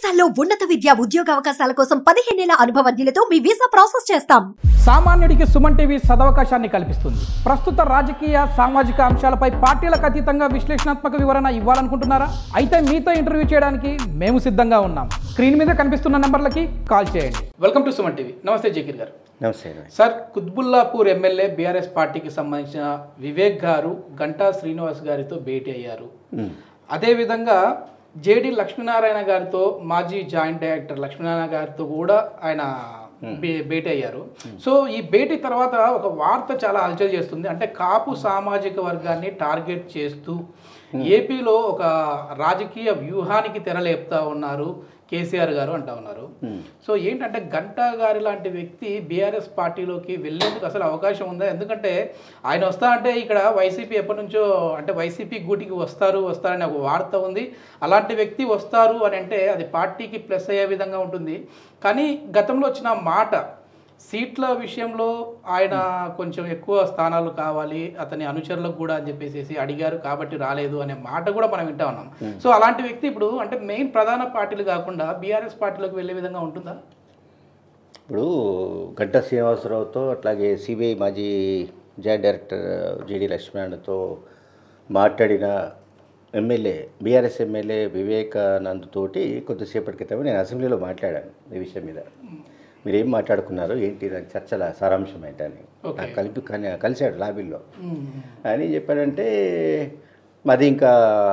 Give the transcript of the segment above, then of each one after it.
విదేశాల్లో ఉన్నత విద్య ఉద్యోగ అవకాశాల కోసం పదిహేనేళ్ల అనుభవజ్ఞులతో మీ వీసా ప్రాసెస్ చేస్తాం సామాన్యుడికి సుమన్ టీవీ సదవకాశాన్ని కల్పిస్తుంది ప్రస్తుత రాజకీయ సామాజిక అంశాలపై పార్టీలకు అతీతంగా విశ్లేషణాత్మక వివరణ ఇవ్వాలనుకుంటున్నారా అయితే మీతో ఇంటర్వ్యూ చేయడానికి మేము సిద్ధంగా ఉన్నాం స్క్రీన్ మీద కనిపిస్తున్న నంబర్లకి కాల్ చేయండి వెల్కమ్ టు సుమన్ టీవీ నమస్తే జకీర్ గారు నమస్తే అండి. సార్ కుత్బుల్లాపూర్ ఎమ్మెల్యే బీఆర్ఎస్ పార్టీకి సంబంధించిన వివేక్ గారు గంటా శ్రీనివాస్ గారితో భేటీ అయ్యారు మ్. అదేవిధంగా జేడి లక్ష్మీనారాయణ గారితో మాజీ జాయింట్ డైరెక్టర్ లక్ష్మీనారాయణ గారితో కూడా ఆయన భే- భేటీ అయ్యారు సో ఈ భేటీ తర్వాత ఒక వార్త చాలా హల్చల్ చేస్తుంది అంటే కాపు సామాజిక వర్గాన్ని టార్గెట్ చేస్తూ ఏపీలో ఒక రాజకీయ వ్యూహానికి తెరలేపుతా ఉన్నారు కేసీఆర్ గారు అంటా ఉన్నారు సో ఏంటంటే గంటా గారి లాంటి వ్యక్తి బీఆర్ఎస్ పార్టీలోకి వెళ్ళేందుకు అసలు అవకాశం ఉందా ఎందుకంటే ఆయన వస్తా అంటే ఇక్కడ వైసీపీ ఎప్పటి నుంచో అంటే వైసీపీ గూటికి వస్తారు వస్తారని ఒక వార్త ఉంది అలాంటి వ్యక్తి వస్తారు అని అంటే అది పార్టీకి ప్లస్ అయ్యే విధంగా ఉంటుంది కానీ గతంలో వచ్చిన మాట సీట్ల విషయంలో ఆయన కొంచెం ఎక్కువ స్థానాలు కావాలి అతని అనుచరులకు కూడా అని చెప్పేసి అడిగారు కాబట్టి రాలేదు అనే మాట కూడా మనం వింటా ఉన్నాం సో అలాంటి వ్యక్తి ఇప్పుడు అంటే మెయిన్ ప్రధాన పార్టీలు కాకుండా బీఆర్ఎస్ పార్టీలోకి వెళ్ళే విధంగా ఉంటుందా ఇప్పుడు గంటా శ్రీనివాసరావుతో అట్లాగే సిబిఐ మాజీ జాయింట్ డైరెక్టర్ జేడి లక్ష్మణ్తో మాట్లాడిన ఎమ్మెల్యే బీఆర్ఎస్ ఎమ్మెల్యే వివేకానంద్ తోటి కొద్దిసేపటి క్రితం నేను అసెంబ్లీలో మాట్లాడాను ఈ విషయం మీద మీరు ఏం మాట్లాడుకున్నారు ఏంటి దాని చర్చల సారాంశం ఏంటని Okay. నాకు కలిపి కని- కలిశాడు లాబీల్లో అని చెప్పాడంటే మాది ఇంకా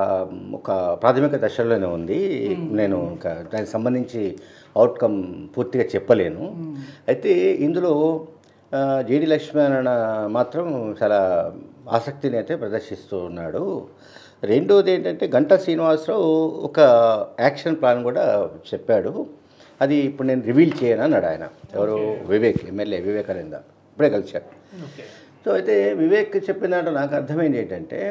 ఒక ప్రాథమిక దశలోనే ఉంది నేను ఇంకా దానికి సంబంధించి అవుట్కమ్ పూర్తిగా చెప్పలేను అయితే ఇందులో ఆ, జేడి లక్ష్మణ మాత్రం చాలా ఆసక్తిని అయితే ప్రదర్శిస్తూ ఉన్నాడు రెండోది ఏంటంటే గంటా శ్రీనివాసరావు ఒక యాక్షన్ ప్లాన్ కూడా చెప్పాడు అది ఇప్పుడు నేను రివీల్ చేయను అన్నాడు ఆయన ఎవరు వివేక్ ఎమ్మెల్యే వివేకానంద ఇప్పుడే కలిశాడు ఓకే సో అయితే వివేక్ చెప్పిన దాంట్లో నాకు అర్థమైంది ఏంటంటే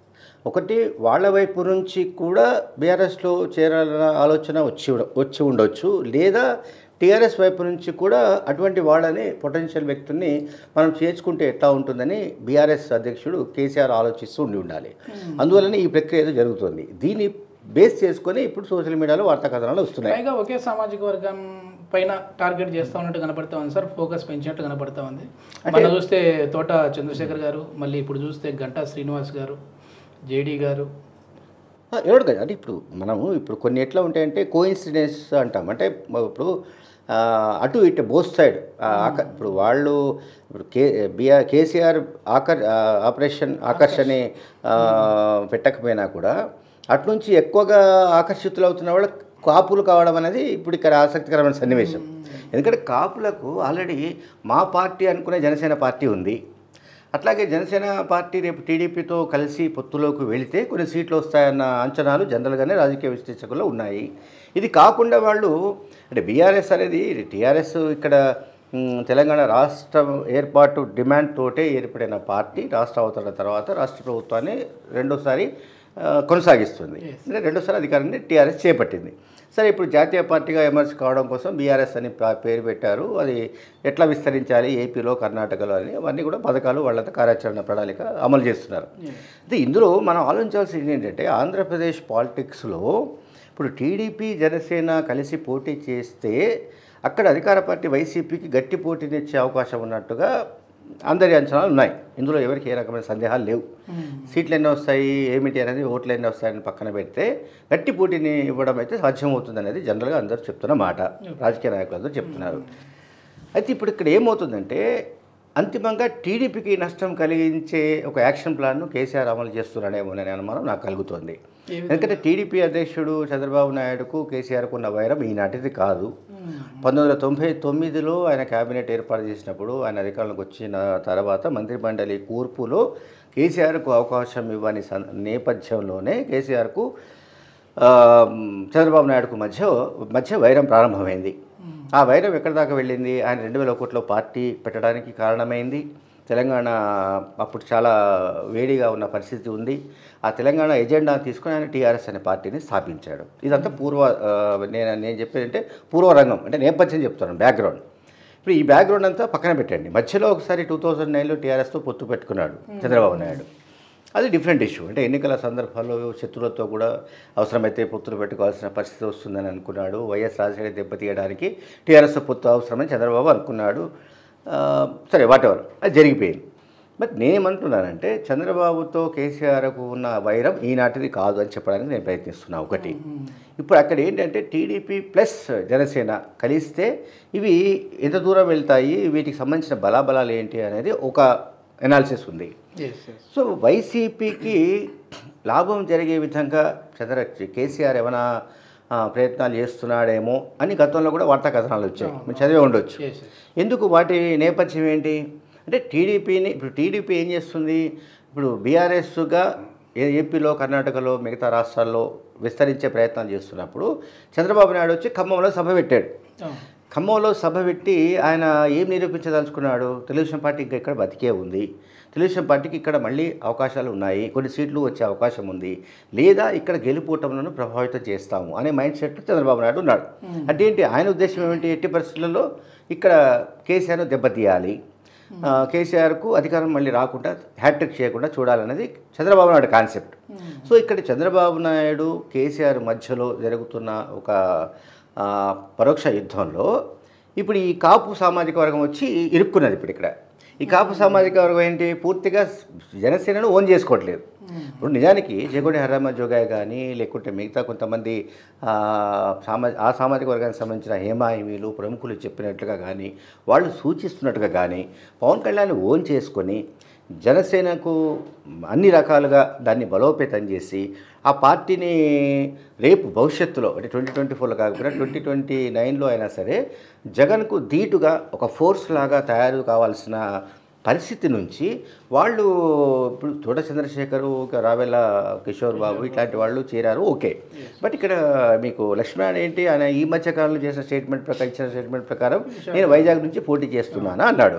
ఒకటి వాళ్ళ వైపు నుంచి కూడా బీఆర్ఎస్లో చేరాలన్న ఆలోచన వచ్చి ఉండ- వచ్చి ఉండొచ్చు లేదా టీఆర్ఎస్ వైపు నుంచి కూడా అటువంటి వాళ్ళని పొటెన్షియల్ వ్యక్తుల్ని మనం చేర్చుకుంటే ఎట్లా ఉంటుందని బీఆర్ఎస్ అధ్యక్షుడు కేసీఆర్ ఆలోచిస్తూ ఉండి ఉండాలి అందువల్లనే ఈ ప్రక్రియ ఏదో జరుగుతుంది దీన్ని బేస్ చేసుకొని ఇప్పుడు సోషల్ మీడియాలో వార్తా కథనాలు వస్తున్నాయి పైగా ఒకే సామాజిక వర్గం పైన టార్గెట్ చేస్తా ఉన్నట్టు కనపడతా ఉంది సార్ ఫోకస్ పెంచినట్టు కనపడతా ఉంది మన చూస్తే తోట చంద్రశేఖర్ గారు మళ్ళీ ఇప్పుడు చూస్తే గంటా శ్రీనివాస్ గారు జేడీ గారు ఆ, ఎవడు కదా అంటే ఇప్పుడు మనము ఇప్పుడు కొన్ని ఎట్లా ఉంటాయంటే కోఇన్సిడెన్స్ అంటాం అంటే మ- ఇప్పుడు ఆ, అటు ఇటు బోత్ సైడ్ ఇప్పుడు వాళ్ళు ఇప్పుడు కే బిఆర్ కేసీఆర్ ఆకర్ ఆ, ఆపరేషన్ ఆకర్షణ ఆ, పెట్టకపోయినా కూడా అటు నుంచి ఎక్కువగా ఆకర్షితులు అవుతున్న వాళ్ళు కాపులు కావడం అనేది ఇప్పుడు ఇక్కడ ఆసక్తికరమైన సన్నివేశం ఎందుకంటే కాపులకు ఆల్రెడీ మా పార్టీ అనుకునే జనసేన పార్టీ ఉంది అట్లాగే జనసేన పార్టీ రేపు టీడీపీతో కలిసి పొత్తులోకి వెళితే కొన్ని సీట్లు వస్తాయన్న అంచనాలు జనరల్గానే రాజకీయ విశ్లేషకుల్లో ఉన్నాయి ఇది కాకుండా వాళ్ళు అంటే బీఆర్ఎస్ అనేది టీఆర్ఎస్ ఇక్కడ మ్, తెలంగాణ రాష్ట్రం ఏర్పాటు డిమాండ్ తోటే ఏర్పడిన పార్టీ రాష్ట్ర అవతరణ తర్వాత రాష్ట్ర ప్రభుత్వాన్ని రెండోసారి ఆ, కొనసాగిస్తుంది అంటే రెండోసారి అధికారాన్ని టీఆర్ఎస్ చేపట్టింది సరే ఇప్పుడు జాతీయ పార్టీగా ఎమర్జ్ కావడం కోసం బీఆర్ఎస్ అని పా- పేరు పెట్టారు అది ఎట్లా విస్తరించాలి ఏపీలో కర్ణాటకలో అని అవన్నీ కూడా పథకాలు వాళ్ళతో కార్యాచరణ ప్రణాళిక అమలు చేస్తున్నారు అయితే ఇందులో మనం ఆలోచించాల్సింది ఏంటంటే ఆంధ్రప్రదేశ్ పాలిటిక్స్లో ఇప్పుడు టీడీపీ జనసేన కలిసి పోటీ చేస్తే అక్కడ అధికార పార్టీ వైసీపీకి గట్టి పోటీనిచ్చే అవకాశం ఉన్నట్టుగా అందరి అంచనాలు ఉన్నాయి ఇందులో ఎవరికి ఏ రకమైన సందేహాలు లేవు సీట్లు ఎన్ని వస్తాయి ఏమిటి అనేది ఓట్లు ఎన్ని వస్తాయని పక్కన పెడితే గట్టి పోటీని ఇవ్వడం అయితే సాధ్యమవుతుంది అనేది జనరల్గా అందరూ చెప్తున్న మాట రాజకీయ నాయకులందరూ చెప్తున్నారు అయితే ఇప్పుడు ఇక్కడ ఏమవుతుందంటే అంతిమంగా టీడీపీకి నష్టం కలిగించే ఒక యాక్షన్ ప్లాన్ను కేసీఆర్ అమలు చేస్తున్నాడేమోననే అనుమానం నాకు కలుగుతోంది ఎందుకంటే టీడీపీ అధ్యక్షుడు చంద్రబాబు నాయుడుకు కేసీఆర్కు ఉన్న వైరం ఈనాటిది కాదు పంతొమ్మిది వందల తొంభై తొమ్మిదిలో ఆయన కేబినెట్ ఏర్పాటు చేసినప్పుడు ఆయన అధికారంలోకి వచ్చిన తర్వాత మంత్రిమండలి కూర్పులో కేసీఆర్కు అవకాశం ఇవ్వని సన్- నేపథ్యంలోనే కేసీఆర్కు ఆ, చంద్రబాబు నాయుడుకు మధ్య మధ్య వైరం ప్రారంభమైంది ఆ వైరం ఎక్కడి దాకా వెళ్ళింది ఆయన రెండు వేల ఒకటిలో పార్టీ పెట్టడానికి కారణమైంది తెలంగాణ అప్పుడు చాలా వేడిగా ఉన్న పరిస్థితి ఉంది ఆ తెలంగాణ ఎజెండా తీసుకొని ఆయన టీఆర్ఎస్ అనే పార్టీని స్థాపించాడు ఇదంతా పూర్వ ఆ, నేను నేను చెప్పేది అంటే పూర్వరంగం అంటే నేపథ్యం చెప్తున్నాను బ్యాక్గ్రౌండ్ ఇప్పుడు ఈ బ్యాక్గ్రౌండ్ అంతా పక్కన పెట్టండి మధ్యలో ఒకసారి టూ థౌజండ్ నైన్లో టీఆర్ఎస్తో పొత్తు పెట్టుకున్నాడు చంద్రబాబు నాయుడు అది డిఫరెంట్ ఇష్యూ అంటే ఎన్నికల సందర్భాల్లో శత్రువులతో కూడా అవసరమైతే పొత్తులు పెట్టుకోవాల్సిన పరిస్థితి వస్తుందని అనుకున్నాడు వైఎస్ రాజశేఖర దెబ్బతీయడానికి టీఆర్ఎస్ పొత్తు అవసరమని చంద్రబాబు అనుకున్నాడు ఆ, సరే వాటెవర్ అది జరిగిపోయింది బట్ నేనేమంటున్నానంటే చంద్రబాబుతో కేసీఆర్కు ఉన్న వైరం ఈనాటిది కాదు అని చెప్పడానికి నేను ప్రయత్నిస్తున్నా ఒకటి ఇప్పుడు అక్కడ ఏంటంటే టీడీపీ ప్లస్ జనసేన కలిస్తే ఇవి ఎంత దూరం వెళ్తాయి వీటికి సంబంధించిన బలాబలాలు ఏంటి అనేది ఒక ఎనాలిసిస్ ఉంది ఎస్ ఎస్ సో వైసీపీకి లాభం జరిగే విధంగా చంద్ర కేసీఆర్ ఏమైనా ఆ, ప్రయత్నాలు చేస్తున్నాడేమో అని గతంలో కూడా వార్తా కథనాలు వచ్చాయి మీరు చదివే ఉండొచ్చు ఎస్ ఎస్ ఎందుకు వాటి నేపథ్యం ఏంటి అంటే టీడీపీని ఇప్పుడు టీడీపీ ఏం చేస్తుంది ఇప్పుడు బీఆర్ఎస్గా ఏపీలో కర్ణాటకలో మిగతా రాష్ట్రాల్లో విస్తరించే ప్రయత్నాలు చేస్తున్నప్పుడు చంద్రబాబు నాయుడు వచ్చి ఖమ్మంలో సభ పెట్టాడు ఖమ్మంలో సభ పెట్టి ఆయన ఏం నిరూపించదలుచుకున్నాడు తెలుగుదేశం పార్టీ ఇంకా ఇక్కడ బతికే ఉంది తెలుగుదేశం పార్టీకి ఇక్కడ మళ్ళీ అవకాశాలు ఉన్నాయి కొన్ని సీట్లు వచ్చే అవకాశం ఉంది లేదా ఇక్కడ గెలుపోవటంలో ప్రభావితం చేస్తాము అనే మైండ్ సెట్లో చంద్రబాబు నాయుడు ఉన్నాడు అంటే ఏంటి ఆయన ఉద్దేశం ఏమిటి ఎట్టి పరిస్థితులలో ఇక్కడ కేసీఆర్ను దెబ్బతీయాలి ఆ, కేసీఆర్కు అధికారం మళ్ళీ రాకుండా హ్యాట్రిక్ చేయకుండా చూడాలనేది చంద్రబాబు నాయుడు కాన్సెప్ట్ సో ఇక్కడ చంద్రబాబు నాయుడు కేసీఆర్ మధ్యలో జరుగుతున్న ఒక ఆ, పరోక్ష యుద్ధంలో ఇప్పుడు ఈ కాపు సామాజిక వర్గం వచ్చి ఇరుక్కున్నది ఇప్పుడు ఇక్కడ ఈ కాపు సామాజిక వర్గం ఏంటి పూర్తిగా జనసేనను ఓన్ చేసుకోవట్లేదు ఇప్పుడు నిజానికి జగోడి హరామ జోగాయ్ కానీ లేకుంటే మిగతా కొంతమంది ఆ, సామా ఆ సామాజిక వర్గానికి సంబంధించిన హేమాహిమీలు ప్రముఖులు చెప్పినట్లుగా కానీ వాళ్ళు సూచిస్తున్నట్టుగా కానీ పవన్ కళ్యాణ్ ఓన్ చేసుకొని జనసేనకు అన్ని రకాలుగా దాన్ని బలోపేతం చేసి ఆ పార్టీని రేపు భవిష్యత్తులో అంటే ట్వంటీ ట్వంటీ ఫోర్లో కాకపోయినా ట్వంటీ ట్వంటీ నైన్లో అయినా సరే జగన్కు ధీటుగా ఒక ఫోర్స్ లాగా తయారు కావాల్సిన పరిస్థితి నుంచి వాళ్ళు ఇప్పుడు తోట చంద్రశేఖరు ఒక రావెల కిషోర్ బాబు ఇట్లాంటి వాళ్ళు చేరారు ఓకే బట్ ఇక్కడ మీకు లక్ష్మణ్ ఏంటి ఆయన ఈ మధ్య కాలంలో చేసిన స్టేట్మెంట్ ప్రకారం ఇచ్చిన స్టేట్మెంట్ ప్రకారం నేను వైజాగ్ నుంచి పోటీ చేస్తున్నాను అన్నాడు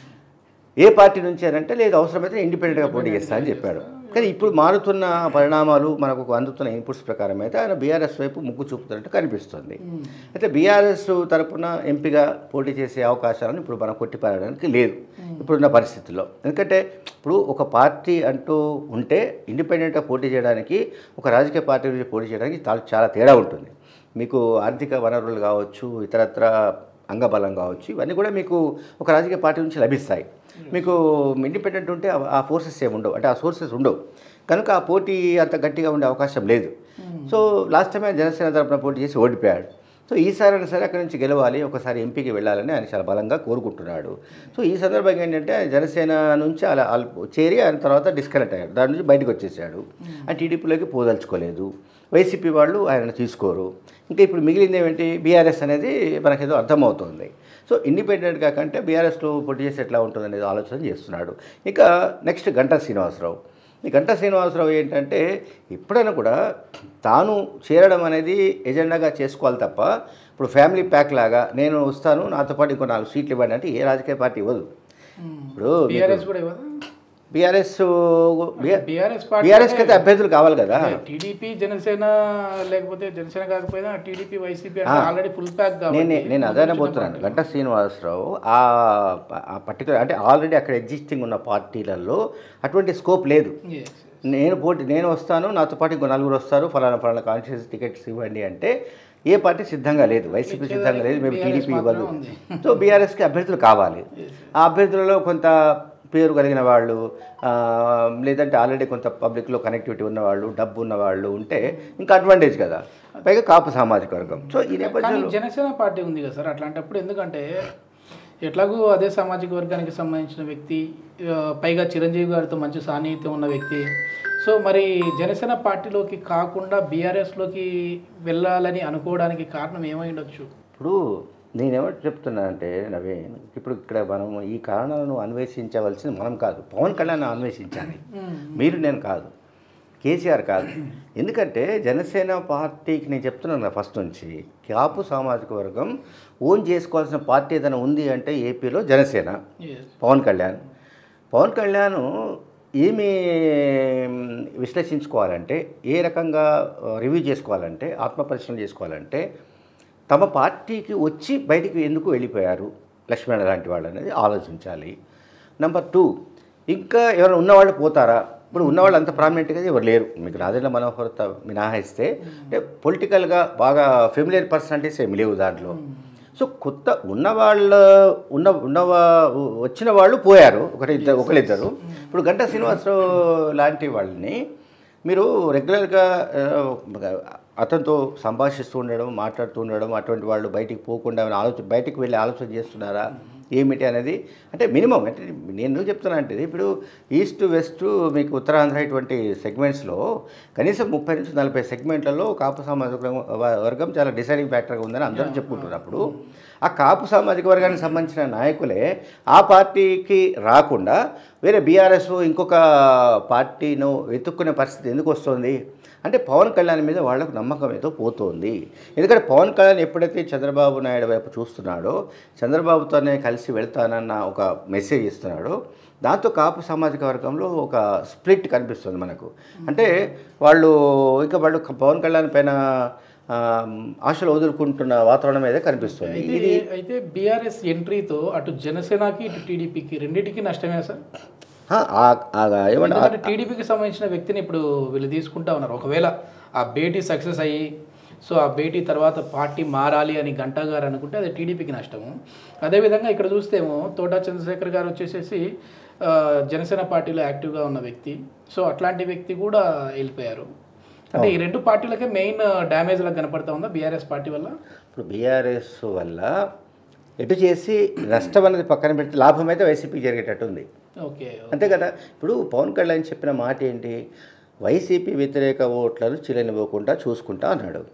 ఏ పార్టీ నుంచి అని అంటే లేదు అవసరమైతే ఇండిపెండెంట్గా పోటీ చేస్తా అని చెప్పాడు కానీ ఇప్పుడు మారుతున్న పరిణామాలు మనకు అందుతున్న ఇన్పుట్స్ ప్రకారం అయితే ఆయన బీఆర్ఎస్ వైపు ముగ్గు చూపుతున్నట్టు కనిపిస్తుంది అయితే బీఆర్ఎస్ తరపున ఎంపీగా పోటీ చేసే అవకాశాలను ఇప్పుడు మనం కొట్టిపారడానికి లేదు ఇప్పుడున్న పరిస్థితుల్లో ఎందుకంటే ఇప్పుడు ఒక పార్టీ అంటూ ఉంటే ఇండిపెండెంట్గా పోటీ చేయడానికి ఒక రాజకీయ పార్టీ నుంచి పోటీ చేయడానికి చాలా చాలా తేడా ఉంటుంది మీకు ఆర్థిక వనరులు కావచ్చు ఇతరత్ర అంగబలం కావచ్చు ఇవన్నీ కూడా మీకు ఒక రాజకీయ పార్టీ నుంచి లభిస్తాయి మీకు ఇండిపెండెంట్ ఉంటే ఆ- ఆ ఫోర్సెస్ ఏమి ఉండవు అంటే ఆ సోర్సెస్ ఉండవు కనుక ఆ పోటీ అంత గట్టిగా ఉండే అవకాశం లేదు సో లాస్ట్ టైం ఆయన జనసేన తరపున పోటీ చేసి ఓడిపోయాడు సో ఈసారైనా సరే అక్కడి నుంచి గెలవాలి ఒకసారి ఎంపీకి వెళ్ళాలని ఆయన చాలా బలంగా కోరుకుంటున్నాడు సో ఈ సందర్భంగా ఏంటంటే ఆయన జనసేన నుంచి అలా అల్- చేరి ఆయన తర్వాత డిస్కనెక్ట్ అయ్యాడు దాని నుంచి బయటకు వచ్చేసాడు ఆయన టీడీపీలోకి పోదలుచుకోలేదు వైసీపీ వాళ్ళు ఆయన తీసుకోరు ఇంకా ఇప్పుడు మిగిలింది ఏమిటి బీఆర్ఎస్ అనేది మనకేదో అర్థమవుతుంది సో ఇండిపెండెంట్గా కంటే బీఆర్ఎస్లో పోటీ చేసి ఎట్లా ఉంటుంది అనేది ఆలోచన చేస్తున్నాడు ఇక నెక్స్ట్ గంటా శ్రీనివాసరావు ఈ గంటా శ్రీనివాసరావు ఏంటంటే ఎప్పుడైనా కూడా తాను చేరడం అనేది ఎజెండాగా చేసుకోవాలి తప్ప ఇప్పుడు ఫ్యామిలీ ప్యాక్ లాగా నేను వస్తాను నాతో పాటు ఇంకో నాలుగు సీట్లు ఇవ్వండి అంటే ఏ రాజకీయ పార్టీ ఇవ్వదు ఇప్పుడు బీఆర్ఎస్ కూడా ఇవ్వదా బీఆర్ఎస్ బీఆర్ఎస్ పార్టీ బీఆర్ఎస్కి అయితే అభ్యర్థులు కావాలి కదా టీడీపీ జనసేన లేకపోతే జనసేన కాకపోయినా టీడీపీ వైసీపీ ఆ. అంటే ఆల్రెడీ ఫుల్ ప్యాక్ నేను కాబట్టి నేను అదనే పోతున్నాను గంటా శ్రీనివాసరావు ఆ ఆ పర్టికులర్ అంటే ఆల్రెడీ అక్కడ ఎగ్జిస్టింగ్ ఉన్న పార్టీలలో అటువంటి స్కోప్ లేదు Yes. నేను పోటీ నేను వస్తాను నాతో పాటు ఇంకో నలుగురు వస్తారు ఫలానా ఫలానా కాన్షియస్ టికెట్స్ ఇవ్వండి అంటే ఏ పార్టీ సిద్ధంగా లేదు వైసీపీ సిద్ధంగా లేదు మేము BRS టీడీపీ ఇవ్వదు మాత్రమే ఉంది. సో బీఆర్ఎస్కి అభ్యర్థులు కావాలి ఆ అభ్యర్థులలో కొంత పేరు కలిగిన వాళ్ళు ఆ, లేదంటే ఆల్రెడీ కొంత పబ్లిక్లో కనెక్టివిటీ ఉన్నవాళ్ళు డబ్బు ఉన్నవాళ్ళు ఉంటే ఇంకా అడ్వాంటేజ్ కదా పైగా కాపు సామాజిక వర్గం సో ఈ కానీ నేపథ్యంలో జనసేన పార్టీ ఉంది కదా సార్ అట్లాంటప్పుడు ఎందుకంటే ఎట్లాగూ అదే సామాజిక వర్గానికి సంబంధించిన వ్యక్తి ఆ, పైగా చిరంజీవి గారితో మంచి సాన్నిహిత్యం ఉన్న వ్యక్తి సో మరి జనసేన పార్టీలోకి కాకుండా బీఆర్ఎస్లోకి వెళ్ళాలని అనుకోవడానికి కారణం ఏమై ఉండొచ్చు ఇప్పుడు నేనేమో చెప్తున్నానంటే నవీన్ ఇప్పుడు ఇక్కడ మనం ఈ కారణాలను అన్వేషించవలసింది మనం కాదు పవన్ కళ్యాణ్ అన్వేషించాలి మీరు నేను కాదు కేసీఆర్ కాదు ఎందుకంటే జనసేన పార్టీకి నేను చెప్తున్నాను కదా ఫస్ట్ నుంచి కాపు సామాజిక వర్గం ఓన్ చేసుకోవాల్సిన పార్టీ ఏదైనా ఉంది అంటే ఏపీలో జనసేన Yes. పవన్ కళ్యాణ్ పవన్ కళ్యాణ్ ఏమి విశ్లేషించుకోవాలంటే ఏ రకంగా రివ్యూ చేసుకోవాలంటే ఆత్మపరిశీలన చేసుకోవాలంటే తమ పార్టీకి వచ్చి బయటికి ఎందుకు వెళ్ళిపోయారు లక్ష్మణ లాంటి వాళ్ళు అనేది ఆలోచించాలి నెంబర్ టూ ఇంకా ఎవరైనా ఉన్నవాళ్ళు పోతారా ఇప్పుడు ఉన్నవాళ్ళు అంత ప్రామినెంట్గా ఎవరు లేరు మీకు రాజేంద్ర మనోహర్ త- మినహాయిస్తే అంటే పొలిటికల్గా బాగా ఫెమిలియర్ పర్సనాలిటీస్ ఏమి లేవు దాంట్లో సో కొత్త ఉన్నవాళ్ళ ఉన్న ఉన్నవా వచ్చిన వాళ్ళు పోయారు ఒకటి ఇద్దరు ఒకరిద్దరు ఇప్పుడు గంటా శ్రీనివాసరావు లాంటి వాళ్ళని మీరు రెగ్యులర్గా ఆ, అతనితో సంభాషిస్తూ ఉండడం మాట్లాడుతూ ఉండడం అటువంటి వాళ్ళు బయటికి పోకుండా ఏమైనా ఆలోచన బయటికి వెళ్ళి ఆలోచన చేస్తున్నారా ఏమిటి అనేది అంటే మినిమం అంటే నేను ఎందుకు చెప్తున్నా అంటే ఇప్పుడు ఈస్ట్ వెస్ట్ మీకు ఉత్తరాంధ్ర ఇటువంటి సెగ్మెంట్స్లో కనీసం ముప్పై నుంచి నలభై సెగ్మెంట్లలో కాపు సామాజిక వర్గం- వర్గం చాలా డిసైడింగ్ ఫ్యాక్టర్గా ఉందని అందరూ చెప్పుకుంటున్నప్పుడు ఆ కాపు సామాజిక వర్గానికి సంబంధించిన నాయకులే ఆ పార్టీకి రాకుండా వేరే బీఆర్ఎస్ ఇంకొక పార్టీను వెతుక్కునే పరిస్థితి ఎందుకు వస్తుంది అంటే పవన్ కళ్యాణ్ మీద వాళ్ళకు నమ్మకం ఏదో పోతోంది ఎందుకంటే పవన్ కళ్యాణ్ ఎప్పుడైతే చంద్రబాబు నాయుడు వైపు చూస్తున్నాడో చంద్రబాబుతోనే కలిసి వెళ్తానన్న ఒక మెసేజ్ ఇస్తున్నాడో దాంతో కాపు సామాజిక వర్గంలో ఒక స్ప్లిట్ కనిపిస్తుంది మనకు అంటే వాళ్ళు ఇంకా వాళ్ళు పవన్ కళ్యాణ్ పైన ఆ, ఆశలు వదులుకుంటున్న వాతావరణం అయితే కనిపిస్తుంది అయితే ఇది అయితే బీఆర్ఎస్ ఎంట్రీతో అటు జనసేనకి ఇటు టీడీపీకి రెండింటికి నష్టమే సార్ ఆ, ఆ- ఆ- ఏమంటే ఎందుకంటే టీడీపీకి సంబంధించిన వ్యక్తిని ఇప్పుడు వీళ్ళు తీసుకుంటా ఉన్నారు ఒకవేళ ఆ భేటీ సక్సెస్ అయ్యి సో ఆ భేటీ తర్వాత పార్టీ మారాలి అని గంటా గారు అనుకుంటే అది టీడీపీకి నష్టము అదేవిధంగా ఇక్కడ చూస్తేమో తోటా చంద్రశేఖర్ గారు వచ్చేసేసి ఆ, జనసేన పార్టీలో యాక్టివ్గా ఉన్న వ్యక్తి సో అట్లాంటి వ్యక్తి కూడా వెళ్ళిపోయారు అంటే ఈ రెండు పార్టీలకే మెయిన్ డ్యామేజ్ లా కనపడతా ఉందా బీఆర్ఎస్ పార్టీ వల్ల ఇప్పుడు బీఆర్ఎస్ వల్ల ఎటు చేసి నష్టం అనేది పక్కన పెడితే లాభం అయితే వైసీపీకి జరిగేటట్టు ఉంది ఓకే అంతే కదా ఇప్పుడు పవన్ కళ్యాణ్ చెప్పిన మాట ఏంటి వైసీపీ వ్యతిరేక ఓట్లను చిలనివ్వకుండా చూసుకుంటా అన్నాడు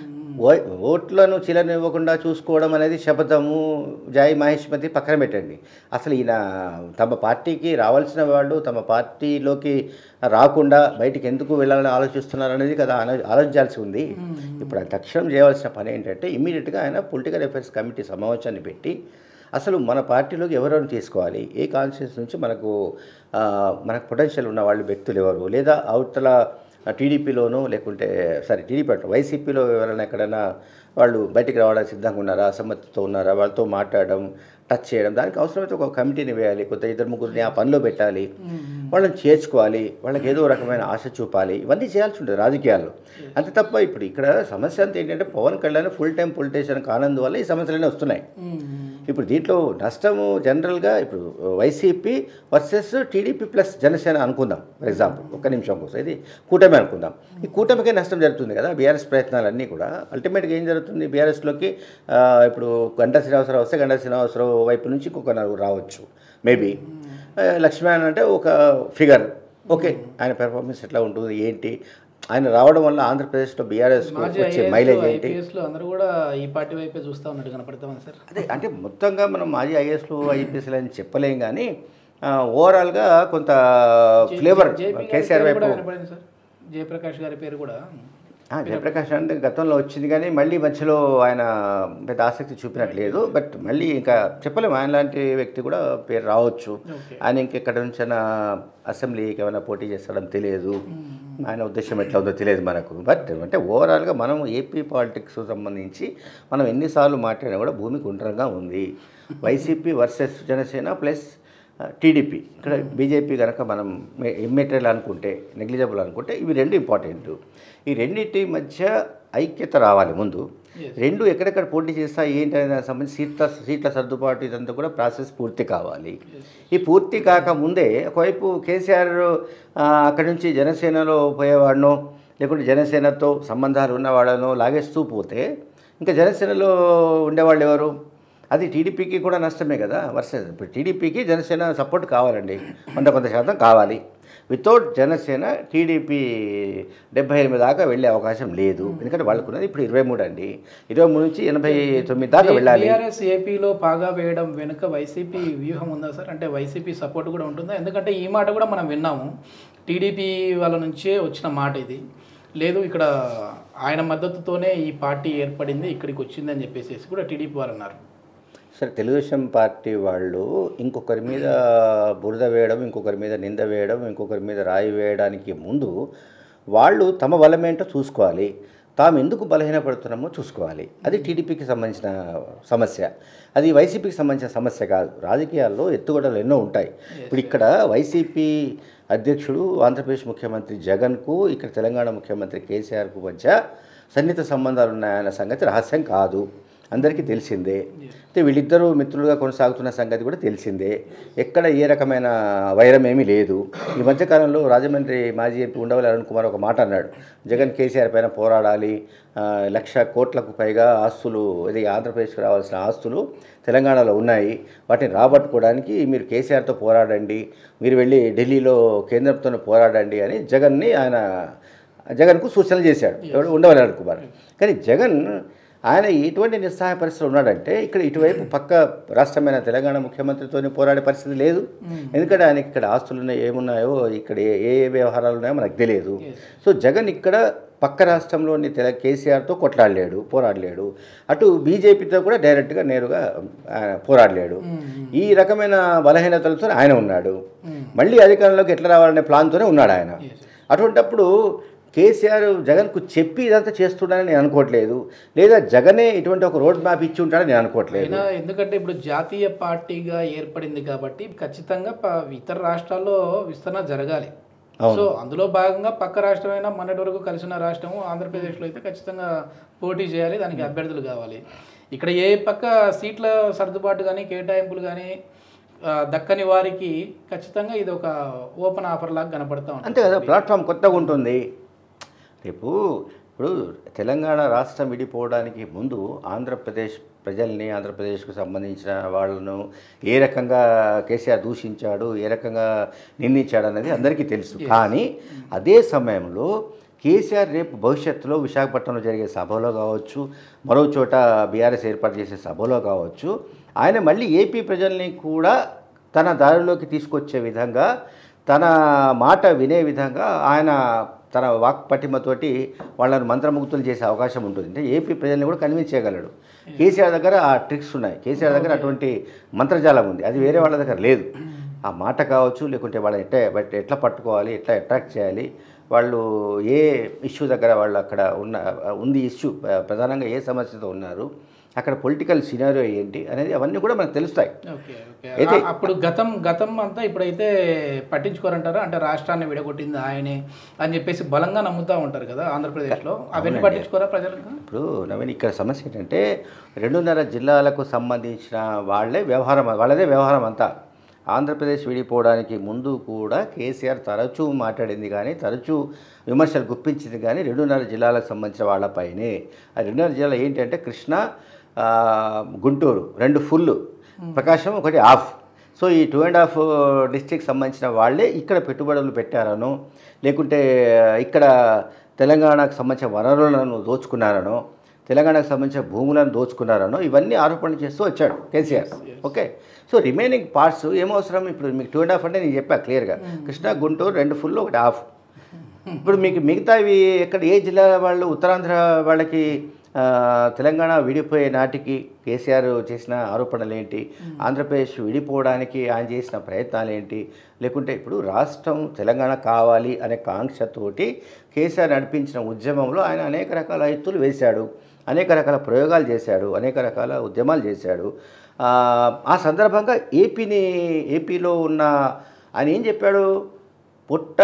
ఓ- ఓట్లను చిలనివ్వకుండా చూసుకోవడం అనేది శపథము జాయి మహేష్మతి పక్కన పెట్టండి అసలు ఈయన తమ పార్టీకి రావాల్సిన వాళ్ళు తమ పార్టీలోకి రాకుండా బయటికి ఎందుకు వెళ్ళాలని ఆలోచిస్తున్నారు అనేది కదా ఆలో- ఆలోచించాల్సి ఉంది ఇప్పుడు ఆయన తక్షణం చేయవలసిన పని ఏంటంటే ఇమీడియట్గా ఆయన పొలిటికల్ అఫైర్స్ కమిటీ సమావేశాన్ని పెట్టి అసలు మన పార్టీలోకి ఎవరెవరు తీసుకోవాలి ఏ కాన్స్టిట్యూన్స్ నుంచి మనకు ఆ, మనకు పొటెన్షియల్ ఉన్న వాళ్ళు వ్యక్తులు ఎవరు లేదా అవతల టీడీపీలోనూ లేకుంటే సారీ టీడీపీ అంటే వైసీపీలో ఎవరైనా ఎక్కడైనా వాళ్ళు బయటికి రావడానికి సిద్ధంగా ఉన్నారా అసమ్మతితో ఉన్నారా వాళ్ళతో మాట్లాడడం టచ్ చేయడం దానికి అవసరమైతే ఒక కమిటీని వేయాలి కొంత ఇద్దరు ముగ్గురిని ఆ పనిలో పెట్టాలి వాళ్ళని చేర్చుకోవాలి వాళ్ళకి ఏదో రకమైన ఆశ చూపాలి ఇవన్నీ చేయాల్సి ఉంటుంది రాజకీయాల్లో అంతే తప్ప ఇప్పుడు ఇక్కడ సమస్య అంతా ఏంటంటే Pawan Kalyan full time politician కానందువల్ల ఈ సమస్యలన్నీ వస్తున్నాయి ఇప్పుడు దీంట్లో నష్టము జనరల్గా ఇప్పుడు YCP versus TDP plus Janasena అనుకుందాం ఫర్ ఎగ్జాంపుల్ ఒక్క నిమిషం కోసం ఇది కూటమి అనుకుందాం ఈ కూటమికే నష్టం జరుగుతుంది కదా బీఆర్ఎస్ ప్రయత్నాలన్నీ కూడా అల్టిమేట్గా ఏం జరుగుతుంది బీఆర్ఎస్లోకి ఇప్పుడు గంటా శ్రీనివాసరావు వస్తే గంటా శ్రీనివాసరావు వైపు నుంచి ఇంకొక నలుగురు రావచ్చు మేబీ లక్ష్మణ్ అంటే ఒక ఫిగర్ ఓకే ఆయన పెర్ఫార్మెన్స్ ఎట్లా ఉంటుంది ఏంటి ఆయన రావడం వల్ల ఆంధ్రప్రదేశ్లో బీఆర్ఎస్ మాజీ వచ్చే మైలేజ్ ఏంటి ఐపీఎస్ లో అందరూ కూడా ఈ పార్టీ వైపే చూస్తా ఉన్నట్టు కనపడతా ఉంది సార్ అదే అంటే మొత్తంగా మనం మాజీ ఐఏఎస్లు ఐపీఎస్లు అని చెప్పలేం కానీ ఓవరాల్గా కొంత ఫ్లేవర్ జేపీ గారి కేసీఆర్ పేరు వైపు కూడా వినపడింది సార్ జయప్రకాష్ గారి పేరు కూడా ఆ, జయప్రకాష్ అంటే గతంలో వచ్చింది కానీ మళ్ళీ మధ్యలో ఆయన పెద్ద ఆసక్తి చూపినట్లేదు బట్ మళ్ళీ ఇంకా చెప్పలేము ఆయన లాంటి వ్యక్తి కూడా పేరు రావచ్చు ఓకే ఆయన ఇంకెక్కడ నుంచైనా అసెంబ్లీకి ఏమైనా పోటీ చేస్తాడని తెలియదు ఆయన ఉద్దేశం ఎట్లా ఉందో తెలియదు మనకు బట్ అంటే ఓవరాల్గా మనం ఏపీ పాలిటిక్స్ సంబంధించి మనం ఎన్నిసార్లు మాట్లాడినా కూడా భూమి గుండ్రంగా ఉంది YCP versus Janasena plus TDP ఇక్కడ బీజేపీ కనుక మనం ఇమ్మెటీరియల్ అనుకుంటే నెగ్లిజబుల్ అనుకుంటే ఇవి రెండు ఇంపార్టెంట్ ఈ రెండింటి మధ్య ఐక్యత రావాలి ముందు Yes. రెండు ఎక్కడెక్కడ పోటీ చేస్తా ఏంటి అనే దానికి సంబంధించి సీట్ల సీట్ల సర్దుబాటు ఇదంతా కూడా ప్రాసెస్ పూర్తి కావాలి ఈ పూర్తి కాకముందే ఒకవైపు కేసీఆర్ ఆ, అక్కడి నుంచి జనసేనలో పోయేవాడినో లేకుంటే జనసేనతో సంబంధాలు ఉన్నవాళ్ళనో లాగేస్తూ పోతే ఇంకా జనసేనలో ఉండేవాళ్ళు ఎవరు అది టీడీపీకి కూడా నష్టమే కదా వర్సెస్ ఇప్పుడు టీడీపీకి జనసేన సపోర్ట్ కావాలండి వంద కొంత శాతం కావాలి వితౌట్ జనసేన టీడీపీ డెబ్బై ఎనిమిది దాకా వెళ్ళే అవకాశం లేదు ఎందుకంటే వాళ్ళకున్నది ఇప్పుడు ఇరవై మూడు అండి ఇరవై మూడు నుంచి ఎనభై తొమ్మిది దాకా వెళ్ళాలి బీఆర్ఎస్ ఏపీలో పాగా వేయడం వెనుక వైసీపీ వ్యూహం ఉందా సార్ అంటే వైసీపీ సపోర్ట్ కూడా ఉంటుందా ఎందుకంటే ఈ మాట కూడా మనం విన్నాము టీడీపీ వాళ్ళ నుంచే వచ్చిన మాట ఇది లేదు ఇక్కడ ఆయన మద్దతుతోనే ఈ పార్టీ ఏర్పడింది ఇక్కడికి వచ్చింది అని చెప్పేసి కూడా టీడీపీ వాళ్ళు అన్నారు సరే తెలుగుదేశం పార్టీ వాళ్ళు ఇంకొకరి మీద బురద వేయడం ఇంకొకరి మీద నింద వేయడం ఇంకొకరి మీద రాయి వేయడానికి ముందు వాళ్ళు తమ బలమేంటో చూసుకోవాలి తాము ఎందుకు బలహీనపడుతున్నామో చూసుకోవాలి అది టీడీపీకి సంబంధించిన సమస్య అది వైసీపీకి సంబంధించిన సమస్య కాదు రాజకీయాల్లో ఎత్తుగడలు ఎన్నో ఉంటాయి ఇప్పుడు ఇక్కడ వైసీపీ అధ్యక్షుడు ఆంధ్రప్రదేశ్ ముఖ్యమంత్రి జగన్కు ఇక్కడ తెలంగాణ ముఖ్యమంత్రి కేసీఆర్కు మధ్య సన్నిహిత సంబంధాలు ఉన్నాయన్న సంగతి రహస్యం కాదు అందరికీ తెలిసిందే అయితే వీళ్ళిద్దరూ మిత్రులుగా కొనసాగుతున్న సంగతి కూడా తెలిసిందే ఎక్కడ ఏ రకమైన వైరం ఏమీ లేదు ఈ మధ్యకాలంలో రాజమండ్రి మాజీ ఎంపీ ఉండవల్లి అరుణ్ కుమార్ ఒక మాట అన్నాడు జగన్ కేసీఆర్ పైన పోరాడాలి ఆ, లక్ష కోట్లకు పైగా ఆస్తులు ఇది ఆంధ్రప్రదేశ్కి రావాల్సిన ఆస్తులు తెలంగాణలో ఉన్నాయి వాటిని రాబట్టుకోవడానికి మీరు కేసీఆర్తో పోరాడండి మీరు వెళ్ళి ఢిల్లీలో కేంద్రంతో పోరాడండి అని జగన్ని ఆయన జగన్కు సూచనలు చేశాడు ఎవడు ఉండవల్లి అరుణ్ కుమార్ కానీ జగన్ ఆయన ఎటువంటి నిస్సహాయ పరిస్థితులు ఉన్నాడంటే ఇక్కడ ఇటువైపు పక్క రాష్ట్రమైన తెలంగాణ ముఖ్యమంత్రితోనే పోరాడే పరిస్థితి లేదు ఎందుకంటే ఆయనకి ఇక్కడ ఆస్తులు ఉన్నాయి ఏమున్నాయో ఇక్కడ ఏ ఏ ఏ వ్యవహారాలు ఉన్నాయో మనకు తెలియదు సో జగన్ ఇక్కడ పక్క రాష్ట్రంలోని తెల కేసీఆర్తో కొట్లాడలేడు పోరాడలేడు అటు బీజేపీతో కూడా డైరెక్ట్గా నేరుగా ఆయన పోరాడలేడు ఈ రకమైన బలహీనతలతో ఆయన ఉన్నాడు మళ్ళీ అధికారంలోకి ఎట్లా రావాలనే ప్లాన్తోనే ఉన్నాడు ఆయన అటువంటప్పుడు కేసీఆర్ జగన్కు చెప్పి ఇదంతా చేస్తున్నాడని నేను అనుకోవట్లేదు లేదా జగనే ఇటువంటి ఒక రోడ్ మ్యాప్ ఇచ్చి ఉంటాడని నేను అనుకోవట్లేదు అయినా ఎందుకంటే ఇప్పుడు జాతీయ పార్టీగా ఏర్పడింది కాబట్టి ఖచ్చితంగా ప- ఇతర రాష్ట్రాల్లో విస్తరణ జరగాలి అవును. సో అందులో భాగంగా పక్క రాష్ట్రమైనా మొన్నటి వరకు కలిసిన రాష్ట్రము ఆంధ్రప్రదేశ్లో అయితే ఖచ్చితంగా పోటీ చేయాలి దానికి అభ్యర్థులు కావాలి ఇక్కడ ఏ పక్క సీట్ల సర్దుబాటు కానీ కేటాయింపులు కానీ ఆ, దక్కని వారికి ఖచ్చితంగా ఇది ఒక ఓపెన్ ఆఫర్ లాగా కనపడతా ఉంటుంది అంతే కదా ప్లాట్ఫామ్ కొత్తగా ఉంటుంది రేపు ఇప్పుడు తెలంగాణ రాష్ట్రం విడిపోవడానికి ముందు ఆంధ్రప్రదేశ్ ప్రజల్ని ఆంధ్రప్రదేశ్కు సంబంధించిన వాళ్ళను ఏ రకంగా కేసీఆర్ దూషించాడు ఏ రకంగా నిందించాడు అనేది అందరికీ తెలుసు కానీ అదే సమయంలో కేసీఆర్ రేపు భవిష్యత్తులో విశాఖపట్నంలో జరిగే సభలో కావచ్చు మరో చోట బీఆర్ఎస్ ఏర్పాటు చేసే సభలో కావచ్చు ఆయన మళ్ళీ ఏపీ ప్రజల్ని కూడా తన దారిలోకి తీసుకొచ్చే విధంగా తన మాట వినే విధంగా ఆయన తన వాక్ పటిమతోటి వాళ్ళని మంత్రముగ్ధులు చేసే అవకాశం ఉంటుంది అంటే ఏపీ ప్రజల్ని కూడా కన్విన్స్ చేయగలడు కేసీఆర్ దగ్గర ఆ ట్రిక్స్ ఉన్నాయి కేసీఆర్ దగ్గర అటువంటి మంత్రజాలం ఉంది అది వేరే వాళ్ళ దగ్గర లేదు ఆ మాట కావచ్చు లేకుంటే వాళ్ళని ఎట్లా బట్ ఎట్లా పట్టుకోవాలి ఎట్లా అట్రాక్ట్ చేయాలి వాళ్ళు ఏ ఇష్యూ దగ్గర వాళ్ళు అక్కడ ఉన్న ఉంది ఇష్యూ ప్రధానంగా ఏ సమస్యతో ఉన్నారు అక్కడ పొలిటికల్ సినారియో ఏంటి అనేది అవన్నీ కూడా మనకు తెలుస్తాయి ఓకే ఓకే అయితే- ఆ- అప్పుడు గతం గతం అంతా ఇప్పుడైతే పట్టించుకోరంటారా అంటే రాష్ట్రాన్ని విడగొట్టింది ఆయనే అని చెప్పేసి బలంగా నమ్ముతా ఉంటారు కదా ఆంధ్రప్రదేశ్లో అవన్నీ పట్టించుకోరా ప్రజలకు ఇప్పుడు నవీన్ ఇక్కడ సమస్య ఏంటంటే రెండున్నర జిల్లాలకు సంబంధించిన వాళ్ళే వ్యవహారం వాళ్ళదే వ్యవహారం అంతా ఆంధ్రప్రదేశ్ విడిపోవడానికి ముందు కూడా కేసీఆర్ తరచూ మాట్లాడింది కానీ తరచూ విమర్శలు గుప్పించింది కానీ రెండున్నర జిల్లాలకు సంబంధించిన వాళ్ళపైనే ఆ రెండున్నర జిల్లా ఏంటంటే కృష్ణా ఆ, గుంటూరు రెండు ఫుల్ ప్రకాశం ఒకటి ఆఫ్ సో ఈ టూ అండ్ హాఫ్ డిస్ట్రిక్ట్ సంబంధించిన వాళ్ళే ఇక్కడ పెట్టుబడులు పెట్టారనో లేకుంటే ఇక్కడ తెలంగాణకు సంబంధించిన వనరులను దోచుకున్నారనో తెలంగాణకు సంబంధించిన భూములను దోచుకున్నారనో ఇవన్నీ ఆరోపణలు చేస్తూ వచ్చాడు KCR okay so remaining parts ఏమవసరం ఇప్పుడు మీకు టూ అండ్ హాఫ్ అంటే నేను చెప్పా క్లియర్గా కృష్ణా గుంటూరు రెండు ఫుల్ ఒకటి హాఫ్ ఇప్పుడు మీకు మిగతావి ఎక్కడ ఏ జిల్లా వాళ్ళు ఉత్తరాంధ్ర వాళ్ళకి ఆ, తెలంగాణ విడిపోయే నాటికి కేసీఆర్ చేసిన ఆరోపణలు ఏంటి ఆంధ్రప్రదేశ్ విడిపోవడానికి ఆయన చేసిన ప్రయత్నాలు ఏంటి లేకుంటే ఇప్పుడు రాష్ట్రం తెలంగాణ కావాలి అనే కాంక్షతోటి కేసీఆర్ నడిపించిన ఉద్యమంలో ఆయన అనేక రకాల ఎత్తులు వేశాడు అనేక రకాల ప్రయోగాలు చేశాడు అనేక రకాల ఉద్యమాలు చేశాడు ఆ, ఆ సందర్భంగా ఏపీని ఏపీలో ఉన్న ఆయన ఏం చెప్పాడు పుట్ట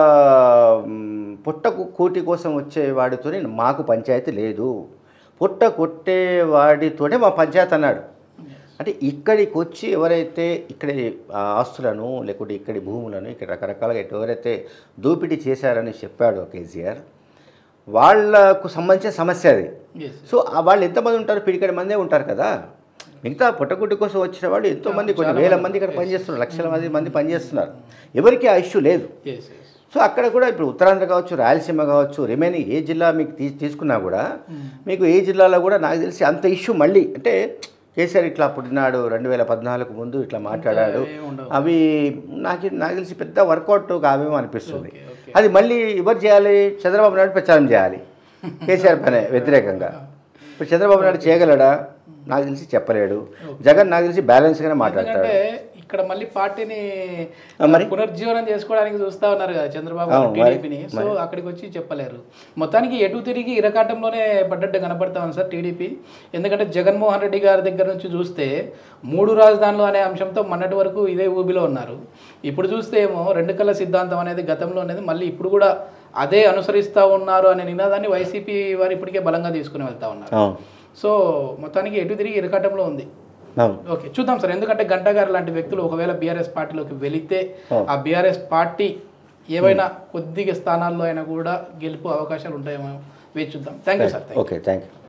మ్, పుట్టకు కూటి కోసం వచ్చే వాడితోనే మాకు పంచాయతీ లేదు పుట్ట కొట్టే వాడితోనే మా పంచాయతీ అన్నాడు అంటే ఇక్కడికి వచ్చి ఎవరైతే ఇక్కడి ఆ, ఆస్తులను లేకుంటే ఇక్కడి భూములను ఇక్కడ రకరకాలుగా ఎవరైతే దోపిడీ చేశారని చెప్పాడు కేసీఆర్ వాళ్లకు సంబంధించిన సమస్య అది Yes. సో ఆ వాళ్ళు ఎంతమంది ఉంటారు పిడికడి మందే ఉంటారు కదా మిగతా పుట్టగుడ్డి కోసం వచ్చిన వాళ్ళు ఎంతోమంది కొన్ని వేల మంది ఇక్కడ పనిచేస్తున్నారు లక్షల మంది మంది పనిచేస్తున్నారు ఎవరికి ఆ ఇష్యూ లేదు ఎస్ ఎస్ సో అక్కడ కూడా ఇప్పుడు ఉత్తరాంధ్ర కావచ్చు రాయలసీమ కావచ్చు రిమైనింగ్ ఏ జిల్లా మీకు తీ తీసుకున్నా కూడా మీకు ఏ జిల్లాలో కూడా నాకు తెలిసి అంత ఇష్యూ మళ్ళీ అంటే కేసీఆర్ ఇట్లా పుట్టినాడు రెండు వేల పద్నాలుగు ముందు ఇట్లా మాట్లాడాడు ఏమి ఉండవు. అవి నాకు నాకు తెలిసి పెద్ద వర్కౌట్ కావేమో అనిపిస్తుంది ఓకే, ఓకే. అది మళ్ళీ ఎవరు చేయాలి చంద్రబాబు నాయుడు ప్రచారం చేయాలి కేసీఆర్ పైన వ్యతిరేకంగా ఇప్పుడు చంద్రబాబు నాయుడు చేయగలడా నాకు తెలిసి చెప్పలేడు జగన్ నాకు తెలిసి బ్యాలెన్స్గానే మాట్లాడతాడు ఎందుకంటే ఇక్కడ మళ్ళీ పార్టీని ఆ, మరి? పునర్జీవనం చేసుకోవడానికి చూస్తా ఉన్నారు కదా చంద్రబాబు అవును, మరి? టీడీపీని సో అక్కడికి వచ్చి చెప్పలేరు మొత్తానికి ఎటు తిరిగి ఇరకాటంలోనే పడ్డట్టు కనపడతా ఉంది సార్ టీడీపీ ఎందుకంటే జగన్మోహన్ రెడ్డి గారి దగ్గర నుంచి చూస్తే మూడు రాజధానులు అనే అంశంతో మొన్నటి వరకు ఇదే ఊబిలో ఉన్నారు ఇప్పుడు చూస్తే ఏమో రెండు కళ్ళ సిద్ధాంతం అనేది గతంలో అనేది మళ్ళీ ఇప్పుడు కూడా అదే అనుసరిస్తూ ఉన్నారు అనే నినాదాన్ని వైసీపీ వారు ఇప్పటికే బలంగా తీసుకుని వెళ్తా ఉన్నారు అవును సో మొత్తానికి ఎటు తిరిగి ఇరకాటంలో ఉంది అవును ఓకే చూద్దాం సార్ ఎందుకంటే గంటా గారు లాంటి వ్యక్తులు ఒకవేళ బీఆర్ఎస్ పార్టీలోకి వెళితే Oh. ఆ బీఆర్ఎస్ పార్టీ ఏవైనా కొద్దిగా స్థానాల్లో అయినా కూడా గెలుపు అవకాశాలు ఉంటాయేమో వేచి చూద్దాం thank you sir thank you okay thank you